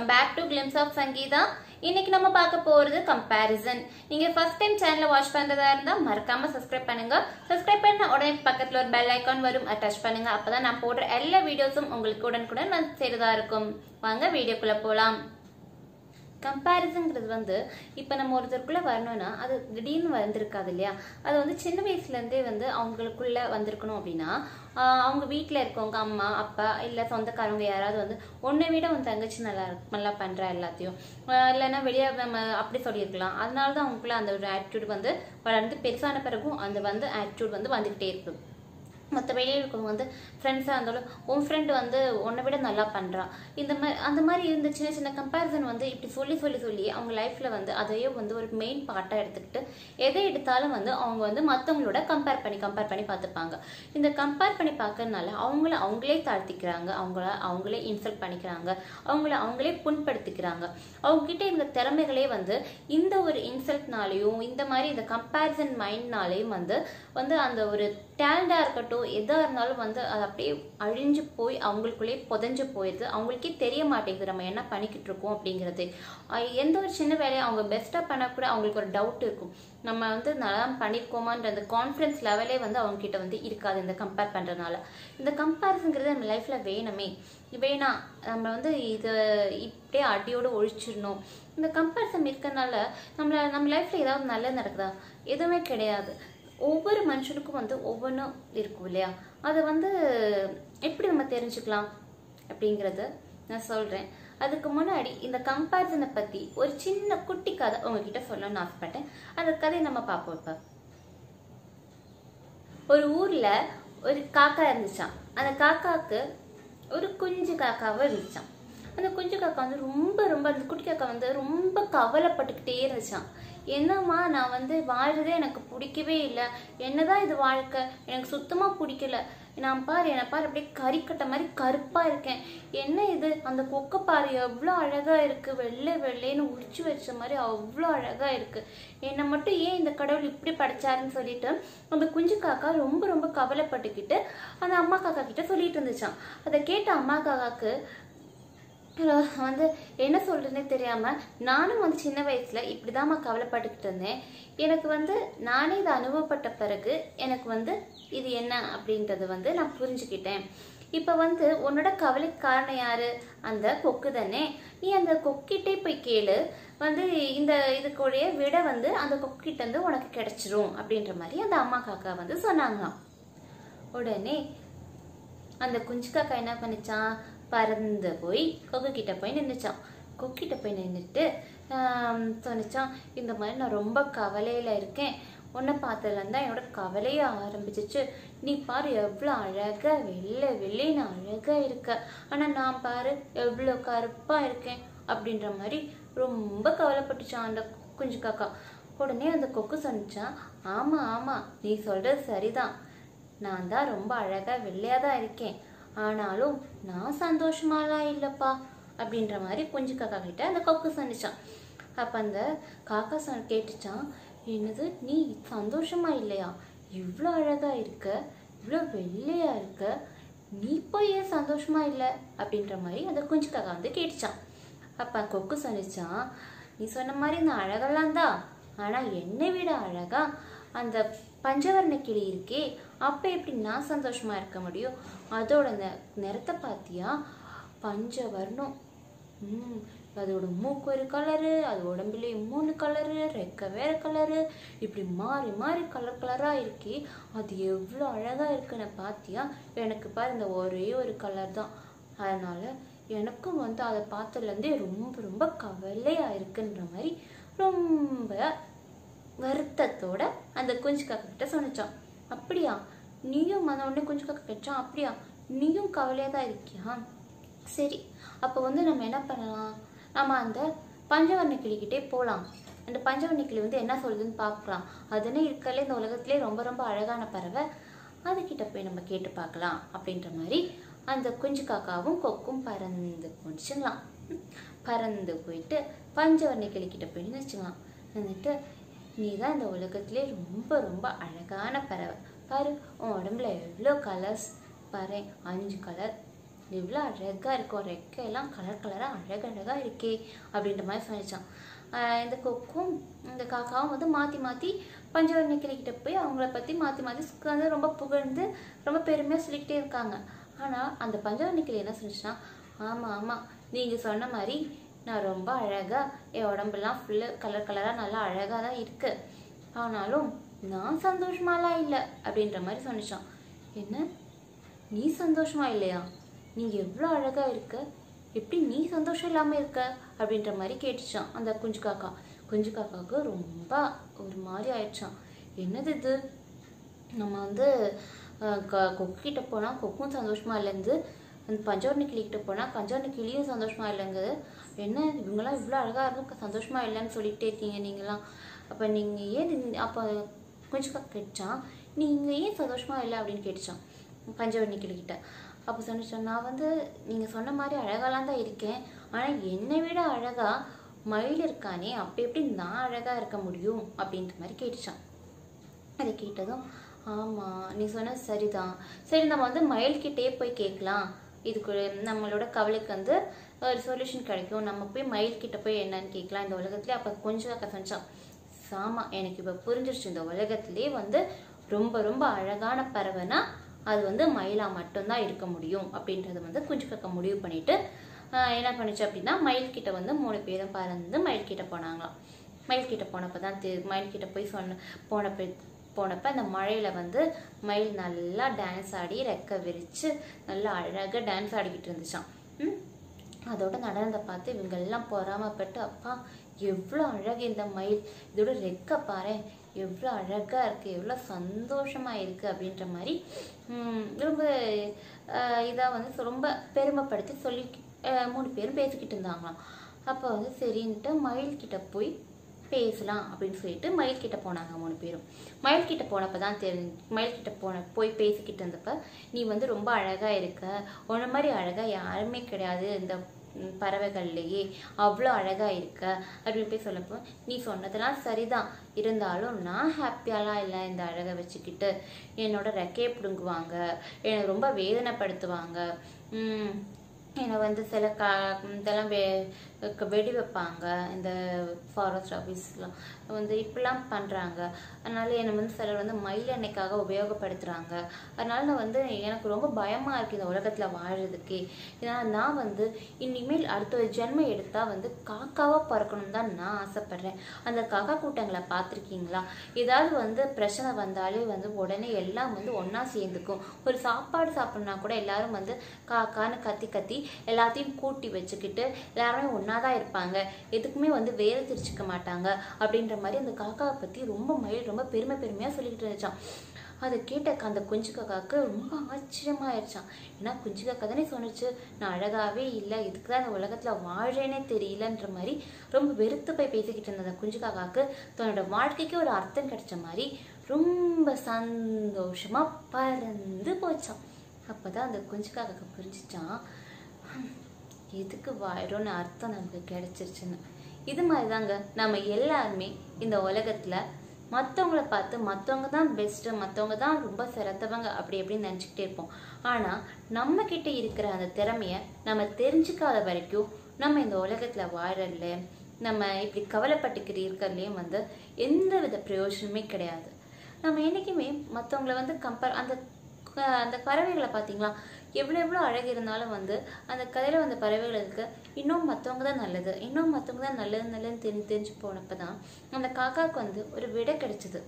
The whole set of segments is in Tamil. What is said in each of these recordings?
welcome back to glimpse of Sangeetha இன்னைக்கு நம்ம பார்க்க போறது கம்பேரிசன் நீங்க ஃபர்ஸ்ட் டைம் சேனலை வாட்ச் பண்றதா இருந்தா மறக்காம சப்ஸ்கிரைப் பண்ணுங்க சப்ஸ்கிரைப் பண்ண உடனே பக்கத்துல ஒரு பெல் ஐக்கான் வரும் அதை டச் பண்ணுங்க அப்பதான் நான் போடுற எல்லா வீடியோஸும் உங்களுக்கு உடனுக்குடன் வந்து சேருதா இருக்கும் வாங்க வீடியோக்குள்ள போலாம் கம்பேரிசன்ங்கிறது வந்து இப்போ நம்ம ஒருத்தருக்குள்ளே வரணும்னா அது திடீர்னு வந்திருக்காது இல்லையா அது வந்து சின்ன வயசுலேருந்தே வந்து அவங்களுக்குள்ள வந்திருக்கணும் அப்படின்னா ஆஹ் அவங்க வீட்டில் இருக்கவங்க அம்மா அப்பா இல்லை சொந்தக்காரங்க யாராவது வந்து உன்னை விட உன் தங்கச்சி நல்லா இருக்கு- நல்லா பண்ணுறா எல்லாத்தையும் ஆஹ் இல்லைன்னா வெளியே நம்ம அப்படி சொல்லியிருக்கலாம் அதனால தான் அவங்களுக்குள்ள அந்த ஒரு ஆட்டிடியூட் வந்து வளர்ந்து பெருசான பிறகும் அந்த வந்து ஆட்டிடியூட் வந்து வந்துக்கிட்டே இருக்குது மற்ற வெளியில் இருக்கவங்க வந்து ஃப்ரெண்ட்ஸாக இருந்தாலும் உன் ஃப்ரெண்டு வந்து உன்னை விட நல்லா பண்ணுறா இந்த மாதிரி அந்த மாதிரி இருந்த சின்ன சின்ன கம்பேரிசன் வந்து இப்படி சொல்லி சொல்லி சொல்லி அவங்க லைஃப்பில் வந்து அதையே வந்து ஒரு மெயின் பார்ட்டாக எடுத்துக்கிட்டு எதை எடுத்தாலும் வந்து அவங்க வந்து மற்றவங்களோட கம்பேர் பண்ணி கம்பேர் பண்ணி பார்த்துப்பாங்க இந்த கம்பேர் பண்ணி பார்க்கறதுனால அவங்கள அவங்களே தாழ்த்திக்கிறாங்க அவங்கள அவங்களே இன்சல்ட் பண்ணிக்கிறாங்க அவங்கள அவங்களே புண்படுத்திக்கிறாங்க அவங்க கிட்ட இருந்த திறமைகளே வந்து இந்த ஒரு இன்சல்ட்னாலையும் இந்த மாதிரி இந்த கம்பேரிசன் மைண்ட்னாலையும் வந்து வந்து அந்த ஒரு டேலண்டாக இருக்கட்டும் எதாக இருந்தாலும் வந்து அது அப்படியே அழிஞ்சு போய் அவங்களுக்குள்ளேயே புதஞ்சு போயிடுது அவங்களுக்கே தெரிய மாட்டேங்குது நம்ம என்ன பண்ணிக்கிட்டு இருக்கோம் அப்படிங்கிறது அஹ் எந்த ஒரு சின்ன வேலையை அவங்க பெஸ்ட்டாக பண்ண கூட அவங்களுக்கு ஒரு டவுட் இருக்கும் நம்ம வந்து நல்லா பண்ணியிருக்கோமான்ற அந்த கான்ஃபிடன்ஸ் லெவலே வந்து அவங்க கிட்ட வந்து இருக்காது இந்த கம்பேர் பண்ணுறதுனால இந்த கம்பேரிசன்ங்கிறது நம்ம லைஃப்பில் வேணுமே வேணாம் நம்ம வந்து இதை இப்படியே அடியோடு ஒழிச்சிடணும் இந்த கம்பேரிசன் இருக்கறனால நம்மள நம்ம லைஃப்பில் ஏதாவது நல்லது நடக்குதா எதுவுமே கிடையாது ஒவ்வொரு மனுஷனுக்கும் வந்து ஒவ்வொன்றும் இருக்கும் இல்லையா அதை வந்து எப்படி நம்ம தெரிஞ்சுக்கலாம் அப்படிங்கிறத நான் சொல்கிறேன் அதுக்கு முன்னாடி இந்த கம்பேரிசனை பற்றி ஒரு சின்ன குட்டி கதை உங்ககிட்ட சொல்லணும்னு ஆசைப்பட்டேன் அந்த கதையை நம்ம பார்ப்போம் இப்போ ஒரு ஊரில் ஒரு காக்கா இருந்துச்சாம் அந்த காக்காவுக்கு ஒரு குஞ்சு காக்காவும் இருந்துச்சாம் அந்த குஞ்சு காக்கா வந்து ரொம்ப ரொம்ப அந்த குட்டி காக்கா வந்து ரொம்ப கவலைப்பட்டுக்கிட்டே இருந்துச்சாம் என்னம்மா நான் வந்து வாழ்றதே எனக்கு பிடிக்கவே இல்லை என்னதான் இது வாழ்க்கை எனக்கு சுத்தமாக பிடிக்கல நான் பாரு என்னை பாரு அப்படியே கறிக்கட்ட மாதிரி கருப்பாக இருக்கேன் என்ன இது அந்த கொக்கை பாரு எவ்வளோ அழகாக இருக்குது வெள்ளை வெள்ளைன்னு உரிச்சு வச்ச மாதிரி அவ்வளோ அழகாக இருக்குது என்னை மட்டும் ஏன் இந்த கடவுள் இப்படி படைச்சாருன்னு சொல்லிட்டு அந்த குஞ்சு காக்கா ரொம்ப ரொம்ப கவலைப்பட்டுக்கிட்டு அந்த அம்மா காக்கா கிட்ட சொல்லிட்டு இருந்துச்சான் அதை கேட்ட அம்மா காக்காக்கு அஹ் வந்து என்ன சொல்றதுனே தெரியாம நானும் வந்து சின்ன வயசுல இப்படிதாம்மா கவலைப்பட்டுக்கிட்டு இருந்தேன் எனக்கு வந்து நானே இதை அனுபவப்பட்ட பிறகு எனக்கு வந்து இது என்ன அப்படின்றது வந்து நான் புரிஞ்சுக்கிட்டேன் இப்ப வந்து உன்னோட கவலைக்கு காரணம் யாரு அந்த கொக்கு தானே நீ அந்த கொக்கிட்டே போய் கேளு வந்து இந்த இதுக்குடைய விட வந்து அந்த கொக்கிட்ட இருந்து உனக்கு கிடைச்சிரும் அப்படின்ற மாதிரி அந்த அம்மா காக்கா வந்து சொன்னாங்களாம் உடனே அந்த குஞ்சு காக்கா என்ன பண்ணிச்சான் பறந்து போய் கொக்கு கிட்ட போய் நின்றுச்சான் கொக்கிட்ட போய் நின்றுட்டு சொன்னிச்சான் இந்த மாதிரி நான் ரொம்ப கவலையில இருக்கேன் உன்னை பார்த்ததுலேருந்து தான் என்னோட கவலையே ஆரம்பிச்சிச்சு நீ பாரு எவ்வளோ அழகா வெள்ளை வெள்ளைன்னு அழகா இருக்க ஆனால் நான் பாரு எவ்வளோ கருப்பாக இருக்கேன் அப்படின்ற மாதிரி ரொம்ப கவலைப்பட்டுச்சான் அந்த குஞ்சு காக்கா உடனே அந்த கொக்கு சொன்னிச்சான் ஆமா ஆமா நீ சொல்றது சரிதான் நான் தான் ரொம்ப அழகா வெள்ளையா தான் இருக்கேன் ஆனாலும் நான் சந்தோஷமாலாம் இல்லப்பா அப்படின்ற மாதிரி குஞ்சு காக்கா கிட்ட அந்த கொக்கு சொன்னிச்சான் அப்ப அந்த காக்கா சொன்ன கேட்டுச்சான் என்னது நீ சந்தோஷமா இல்லையா இவ்வளோ அழகா இருக்க இவ்வளோ வெள்ளையா இருக்க நீ போய் ஏன் சந்தோஷமா இல்லை அப்படின்ற மாதிரி அந்த குஞ்சு காக்கா வந்து கேட்டுச்சான் அப்ப கொக்கு சொன்னிச்சான் நீ சொன்ன மாதிரி நான் அழகெல்லாம் தான் ஆனா என்னை விட அழகா அந்த பஞ்சவர்ண கிளி இருக்கே அப்ப எப்படி நான் சந்தோஷமா இருக்க முடியும் அதோட நெ- நிறத்தை பார்த்தியா பஞ்சவர்ணம் ம் அதோட மூக்கு ஒரு கலரு அது உடம்புல மூணு கலரு ரெக்க வேற கலரு இப்படி மாறி மாறி கலர் கலரா இருக்கே அது எவ்வளோ அழகா இருக்குன்னு பார்த்தியா எனக்கு பாரு இந்த ஒரே ஒரு கலர் தான் அதனால எனக்கும் வந்து அதை பார்த்ததுலேருந்தே ரொம்ப ரொம்ப கவலையா இருக்குன்ற மாதிரி ரொம்ப வருத்தத்தோட அந்த குஞ்சு காக்கா கிட்ட சொன்னிச்சான் அப்படியா நீயும் அந்த உடனே குஞ்சு காக்கா கேட்டான் அப்படியா நீயும் கவலையாக தான் இருக்கியா சரி அப்போ வந்து நம்ம என்ன பண்ணலாம் நம்ம அந்த பஞ்சவர்ண கிளிக்கிட்டே போகலாம் அந்த பஞ்சவர்ண கிளி வந்து என்ன சொல்லுதுன்னு பார்க்கலாம் அதுன்னு இருக்கலே இந்த உலகத்திலே ரொம்ப ரொம்ப அழகான பறவை அதுக்கிட்ட போய் நம்ம கேட்டு பார்க்கலாம் அப்படின்ற மாதிரி அந்த குஞ்சு காக்காவும் கொக்கும் பறந்து போச்சுங்களாம் பறந்து போயிட்டு பஞ்சவர்ண கிளிக்கிட்ட போய் நினச்சிங்களாம் நின்றுட்டு நீ தான் இந்த உலகத்திலே ரொம்ப ரொம்ப அழகான பறவை பாரு உன் உடம்புல எவ்வளோ கலர்ஸ் பாரு அஞ்சு கலர் இவ்வளோ அழகாக இருக்கும் ரெக்கையெல்லாம் கலர் கலராக அழகழகாக இருக்கே அப்படின்ற மாதிரி சொன்னிச்சான் ஆஹ் இந்த கொக்கும் இந்த காக்காவும் வந்து மாற்றி மாற்றி பஞ்சவர்ண கிளிக்கிட்ட போய் அவங்கள பற்றி மாற்றி மாற்றி வந்து ரொம்ப புகழ்ந்து ரொம்ப பெருமையாக சொல்லிக்கிட்டே இருக்காங்க ஆனால் அந்த பஞ்சவர்ண கிளி என்ன சொல்லிச்சுன்னா ஆமாம் ஆமாம் நீங்கள் சொன்ன மாதிரி நான் ரொம்ப அழகாக என் உடம்பெல்லாம் ஃபுல்லு கலர் கலராக நல்லா அழகாக தான் இருக்கு ஆனாலும் நான் சந்தோஷமாலாம் இல்லை அப்படின்ற மாதிரி சொன்னிச்சான் என்ன நீ சந்தோஷமா இல்லையா நீ எவ்வளோ அழகா இருக்க எப்படி நீ சந்தோஷம் இல்லாமல் இருக்க அப்படின்ற மாதிரி கேட்டுச்சான் அந்த குஞ்சு காக்கா குஞ்சு காக்காவுக்கு ரொம்ப ஒரு மாதிரி ஆயிடுச்சான் என்னது இது நம்ம வந்து அஹ், க- கொக்கு கிட்ட போனால் கொக்கும் சந்தோஷமா இல்லைங்குது அந்த பஞ்சவர்ண கிளிக்கிட்ட போனால் பஞ்சவர்ண கிளியும் சந்தோஷமா இல்லைங்குது என்ன இவங்கெல்லாம் இவ்வளோ அழகா இருக்கும் சந்தோஷமா இல்லைன்னு சொல்லிக்கிட்டே இருக்கீங்க நீங்களாம் அப்போ நீங்கள் ஏன் இந்த- அப்போ குஞ்சு காக்கா கேட்டுச்சான் நீங்கள் ஏன் சந்தோஷமா இல்லை அப்படின்னு கேட்டுச்சான் பஞ்சவர்ணி கிளிக்கிட்ட அப்போ சொன்னிச்சான் நான் வந்து நீங்கள் சொன்ன மாதிரி அழகாலாம் தான் இருக்கேன் ஆனால் என்னை விட அழகா மயில் இருக்கானே அப்போ எப்படி நான் அழகாக இருக்க முடியும் அப்படின்ற மாதிரி கேட்டுச்சான் அதை கேட்டதும் ஆமாம் நீ சொன்னது சரிதான் சரி நம்ம வந்து மயில்கிட்டயே போய் கேட்கலாம் இதுக்கு நம்மளோட கவலைக்கு வந்து ஒரு சொல்யூஷன் கிடைக்கும் நம்ம போய் மயில்கிட்ட போய் என்னன்னு கேட்கலாம் இந்த உலகத்துலேயே அப்போ கொஞ்சம் அக்கா சொன்னான் சாமா எனக்கு இப்போ புரிஞ்சிருச்சு இந்த உலகத்திலே வந்து ரொம்ப ரொம்ப அழகான பறவைனா அது வந்து மயிலா மட்டும்தான் இருக்க முடியும் அப்படின்றத வந்து குஞ்சு கக்க முடிவு பண்ணிட்டு ஆஹ் என்ன பண்ணுச்சு அப்படின்னா மயில்கிட்ட வந்து மூணு பேரும் பறந்து மயில்கிட்ட போனாங்களாம் மயில்கிட்ட போனப்போ தான் தெ மயில்கிட்ட போய் சொன்ன போனப்ப போனப்ப அந்த மழையில வந்து மயில் நல்லா டான்ஸ் ஆடி ரெக்க விரிச்சு நல்லா அழகாக டான்ஸ் ஆடிக்கிட்டு இருந்துச்சான் ம் அதோட நடனத்தை பார்த்து இவங்க எல்லாம் பொறாமப்பட்டு அப்பா எவ்வளோ அழகு இந்த மயில் இதோட ரெக்க பாரேன் எவ்வளோ அழகா இருக்கு எவ்வளோ சந்தோஷமா இருக்கு அப்படின்ற மாதிரி ம், ரொம்ப இதாக வந்து சொ- ரொம்ப பெருமைப்படுத்தி சொல்லி அஹ், மூணு பேரும் பேசிக்கிட்டு இருந்தாங்களாம் அப்போ வந்து சரின்ட்டு மயில்கிட்ட போய் பேசலாம் அப்படின்னு சொல்லிட்டு மயில்கிட்ட போனாங்க மூணு பேரும் மயில்கிட்ட போனப்போ தான் தெரி மயில்கிட்ட போன போய் பேசிக்கிட்டு இருந்தப்ப நீ வந்து ரொம்ப அழகா இருக்க உன்ன மாதிரி அழகா யாருமே கிடையாது இந்த ம், பறவைகள்லேயே அவ்வளோ அழகா இருக்க அப்படின்னு போய் சொல்லப்போ நீ சொன்னதெல்லாம் சரிதான் இருந்தாலும் நான் ஹாப்பியாலாம் இல்லை இந்த அழகை வச்சுக்கிட்டு என்னோட ரெக்கையை பிடுங்குவாங்க என்னை ரொம்ப வேதனைப்படுத்துவாங்க ம், என்னை வந்து சில கா இதெல்லாம் வெ க- வெடி வைப்பாங்க இந்த ஃபாரஸ்ட் ஆஃபீஸ்லாம் வந்து இப்படிலாம் பண்ணுறாங்க அதனால என்னை வந்து சிலர் வந்து மயில் எண்ணெய்க்காக உபயோகப்படுத்துகிறாங்க அதனால நான் வந்து எனக்கு ரொம்ப பயமாக இருக்குது இந்த உலகத்தில் வாழறதுக்கே ஏன்னா நான் வந்து இனிமேல் அடுத்த ஒரு ஜென்மம் எடுத்தால் வந்து காக்காவாக பிறக்கணும் தான் நான் ஆசைப்பட்றேன் அந்த காக்கா கூட்டங்களை பார்த்துருக்கீங்களா ஏதாவது வந்து பிரச்சனை வந்தாலே வந்து உடனே எல்லாம் வந்து ஒன்றா சேர்ந்துக்கும் ஒரு சாப்பாடு சாப்பிட்ணுன்னா கூட எல்லாரும் வந்து காக்கான்னு கத்தி கத்தி எல்லாத்தையும் கூட்டி வச்சுக்கிட்டு எல்லாருமே ஒன்றா தான் இருப்பாங்க எதுக்குமே வந்து வேறு திரிச்சுக்க மாட்டாங்க அப்படின்ற மாதிரி அந்த காக்காவை பற்றி ரொம்ப மயில் ரொம்ப பெருமை பெருமையாக சொல்லிக்கிட்டு இருந்துச்சான் அதை கேட்ட அந்த குஞ்சு காக்காவுக்கு ரொம்ப ஆச்சரியமாயிருச்சான் ஏன்னா குஞ்சு காக்கா தானே சொன்னுச்சு நான் அழகாவே இல்லை இதுக்கு தான் இந்த உலகத்தில் வாழ்றேனே தெரியலன்ற மாதிரி ரொம்ப வெறுத்து போய் பேசிக்கிட்டு இருந்த அந்த குஞ்சு காக்காவுக்கு தன்னோட வாழ்க்கைக்கு ஒரு அர்த்தம் கிடைச்ச மாதிரி ரொம்ப சந்தோஷமா பறந்து போச்சான் அப்பதான் அந்த குஞ்சு காக்காக்கு புரிஞ்சுச்சான் "ஹம், எதுக்கு வாழறோம்னு அர்த்தம் நமக்கு கிடைச்சிருச்சுன்னு இது மாதிரி தாங்க நம்ம எல்லாருமே இந்த உலகத்துல மற்றவங்கள பார்த்து மற்றவங்க தான் பெஸ்ட்டு மற்றவங்க தான் ரொம்ப சிறந்தவங்க அப்படி எப்படின்னு நினச்சிக்கிட்டே இருப்போம் ஆனால் நம்ம கிட்ட இருக்கிற அந்த திறமைய நம்ம தெரிஞ்சுக்காத வரைக்கும் நம்ம இந்த உலகத்தில் வாழறதுல நம்ம இப்படி கவலைப்பட்டுக்கிட்டு இருக்கிறதுலையும் வந்து எந்த வித பிரயோஜனமே கிடையாது நம்ம என்றைக்குமே மற்றவங்கள வந்து கம்பேர் அந்த க- அந்த பறவைகளை பார்த்தீங்களா எவ்வளோ எவ்வளோ அழகு இருந்தாலும் வந்து அந்த கதையில் வந்த பறவைகளுக்கு இன்னும் மற்றவங்க தான் நல்லது இன்னும் மற்றவங்க தான் நல்லது நல்லதுன்னு தெரிஞ்சு தெரிஞ்சு போனப்போ தான் அந்த காக்காவுக்கு வந்து ஒரு விடை கிடைச்சது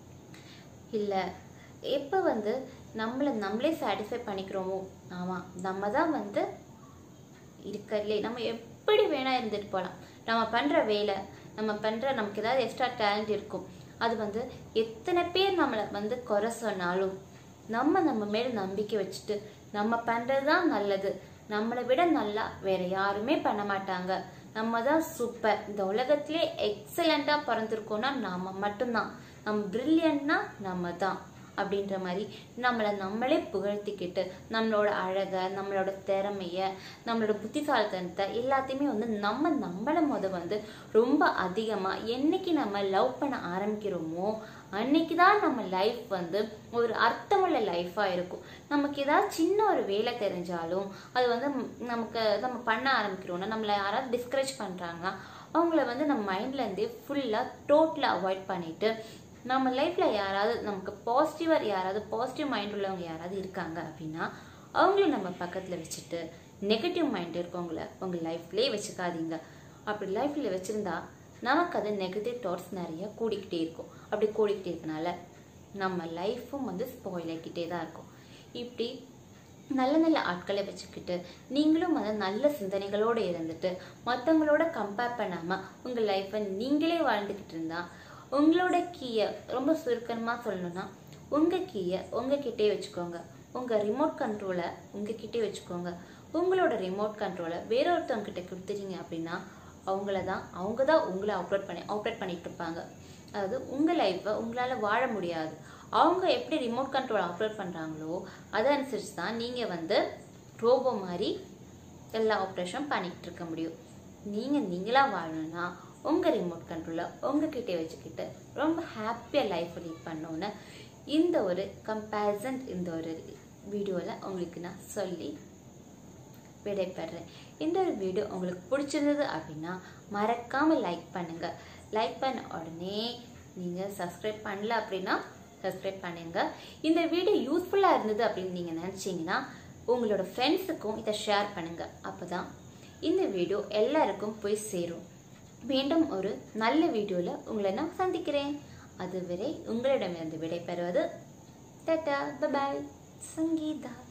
இல்லை எப்போ வந்து நம்மளை நம்மளே சாட்டிஸ்ஃபை பண்ணிக்கிறோமோ ஆமாம் நம்ம தான் வந்து இருக்கிறதுலே நம்ம எப்படி வேணா இருந்துட்டு போகலாம் நம்ம பண்ணுற வேலை நம்ம பண்ணுற நமக்கு ஏதாவது எக்ஸ்ட்ரா டேலண்ட் இருக்கும் அது வந்து எத்தனை பேர் நம்மளை வந்து குறை சொன்னாலும் நம்ம நம்ம மேல நம்பிக்கை வச்சுட்டு நம்ம பண்ணுறது தான் நல்லது நம்மளை விட நல்லா வேற யாருமே பண்ண மாட்டாங்க நம்ம தான் சூப்பர் இந்த உலகத்திலே எக்ஸலண்ட்டாக பிறந்திருக்கோம்னா நாம மட்டும்தான் நம்ம பிரில்லியன்ட்னா நம்ம தான் அப்படின்ற மாதிரி நம்மளை நம்மளே புகழ்த்திக்கிட்டு நம்மளோட அழகை நம்மளோட திறமைய நம்மளோட புத்திசாலித்தனத்தை எல்லாத்தையுமே வந்து நம்ம நம்மளை முத வந்து ரொம்ப அதிகமாக என்னைக்கு நம்ம லவ் பண்ண ஆரம்பிக்கிறோமோ அன்னைக்கு தான் நம்ம லைஃப் வந்து ஒரு அர்த்தமுள்ள லைஃபாக இருக்கும் நமக்கு ஏதாவது சின்ன ஒரு வேலை தெரிஞ்சாலும் அது வந்து ம், நமக்கு நம்ம பண்ண ஆரம்பிக்கிறோம்னா நம்மளை யாராவது டிஸ்கரேஜ் பண்ணுறாங்கன்னா அவங்கள வந்து நம்ம மைண்ட்லேருந்தே ஃபுல்லாக டோட்டலாக அவாய்ட் பண்ணிட்டு நம்ம லைஃப்பில் யாராவது நமக்கு பாசிட்டிவாக யாராவது பாசிட்டிவ் மைண்ட் உள்ளவங்க யாராவது இருக்காங்க அப்படின்னா அவங்கள நம்ம பக்கத்தில் வச்சுட்டு நெகட்டிவ் மைண்ட் இருக்கவங்கள உங்கள் லைஃப்லேயே வச்சுக்காதீங்க அப்படி லைஃப்பில் வச்சுருந்தா நமக்கு அது நெகட்டிவ் தாட்ஸ் நிறைய கூடிக்கிட்டே இருக்கும் அப்படி கூடிக்கிட்டே இருக்கனால நம்ம லைஃப்பும் வந்து ஸ்பாயில் ஆகிக்கிட்டே தான் இருக்கும் இப்படி நல்ல நல்ல ஆட்களை வச்சுக்கிட்டு நீங்களும் வந்து நல்ல சிந்தனைகளோடு இருந்துட்டு மற்றவங்களோட கம்பேர் பண்ணாமல் உங்கள் லைஃப்பை நீங்களே வாழ்ந்துக்கிட்டு இருந்தா உங்களோட கீயை ரொம்ப சுருக்கமாக சொல்லணும்னா உங்கள் கீயை உங்ககிட்டே வச்சுக்கோங்க உங்கள் ரிமோட் கண்ட்ரோலை உங்ககிட்டே வச்சுக்கோங்க உங்களோட ரிமோட் கண்ட்ரோலை வேற ஒருத்தவங்க கொடுத்துட்டீங்க அப்படின்னா அவங்கள தான் அவங்க தான் உங்களை ஆப்ரேட் பண்ணி ஆப்ரேட் பண்ணிட்டு இருப்பாங்க அதாவது உங்கள் லைஃப்பை உங்களால் வாழ முடியாது அவங்க எப்படி ரிமோட் கண்ட்ரோல் ஆப்ரேட் பண்ணுறாங்களோ அதை அனுசரித்து தான் நீங்கள் வந்து ரோபோ மாதிரி எல்லா ஆப்ரேஷனும் பண்ணிக்கிட்டு இருக்க முடியும் நீங்கள் நீங்களாக வாழணும்னா உங்கள் ரிமோட் கண்ட்ரோலை உங்ககிட்டே வச்சுக்கிட்டு ரொம்ப ஹாப்பியாக லைஃப் லீட் பண்ணோன்னு இந்த ஒரு கம்பேரிசன் இந்த ஒரு வீடியோவில் உங்களுக்கு நான் சொல்லி விடைபெறேன் இந்த ஒரு வீடியோ உங்களுக்கு பிடிச்சிருந்தது அப்படின்னா மறக்காமல் லைக் பண்ணுங்கள் லைக் பண்ண உடனே நீங்கள் சப்ஸ்கிரைப் பண்ணல அப்படின்னா சப்ஸ்கிரைப் பண்ணுங்க இந்த வீடியோ யூஸ்ஃபுல்லாக இருந்தது அப்படின்னு நீங்கள் நினச்சிங்கன்னா உங்களோட ஃப்ரெண்ட்ஸுக்கும் இதை ஷேர் பண்ணுங்கள் அப்போ தான் இந்த வீடியோ எல்லாருக்கும் போய் சேரும் மீண்டும் ஒரு நல்ல வீடியோவில் உங்களை நான் சந்திக்கிறேன் அதுவரை உங்களிடமிருந்து விடைபெறுவது டாட்டா பபாய் சங்கீதா